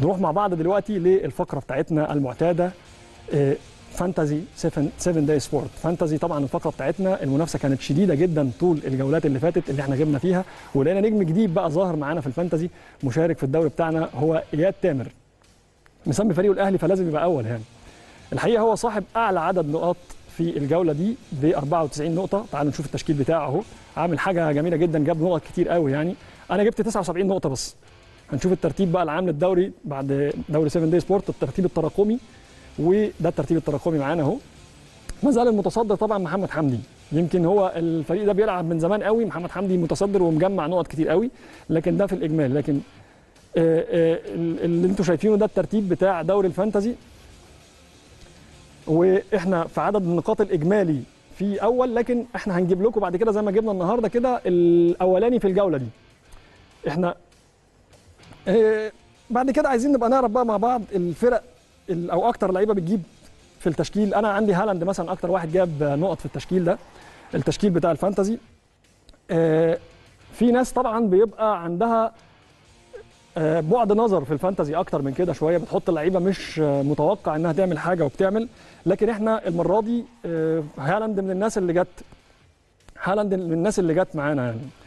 نروح مع بعض دلوقتي للفقره بتاعتنا المعتاده آه، فانتزي 7 7 داي سبورت فانتزي طبعا الفقره بتاعتنا المنافسه كانت شديده جدا طول الجولات اللي فاتت اللي احنا غبنا فيها ولقينا نجم جديد بقى ظاهر معانا في الفانتزي مشارك في الدوري بتاعنا هو اياد تامر مسمي فريقه الاهلي فلازم يبقى اول يعني الحقيقه هو صاحب اعلى عدد نقاط في الجوله دي ب 94 نقطه تعالوا نشوف التشكيل بتاعه اهو عامل حاجه جميله جدا جاب نقط كتير قوي يعني انا جبت 79 نقطه بس هنشوف الترتيب بقى العام للدوري بعد دوري 7 داي سبورت الترتيب التراكمي وده الترتيب التراكمي معانا اهو ما زال المتصدر طبعا محمد حمدي يمكن هو الفريق ده بيلعب من زمان قوي محمد حمدي متصدر ومجمع نقط كتير قوي لكن ده في الاجمال لكن آه، آه، اللي انتم شايفينه ده الترتيب بتاع دوري الفانتزي واحنا في عدد النقاط الاجمالي في اول لكن احنا هنجيب لكم بعد كده زي ما جبنا النهارده كده الاولاني في الجوله دي احنا آه، بعد كده عايزين نبقى نعرف بقى مع بعض الفرق ال- او اكتر لعيبه بتجيب في التشكيل انا عندي هالاند مثلا اكتر واحد جاب نقط في التشكيل ده التشكيل بتاع الفانتزي آه، في ناس طبعا بيبقى عندها آه، بعد نظر في الفانتزي اكتر من كده شويه بتحط اللعيبه مش آه، متوقع انها تعمل حاجه وبتعمل لكن احنا المره دي آه، هالاند من الناس اللي جت هالاند من الناس اللي جت معانا يعني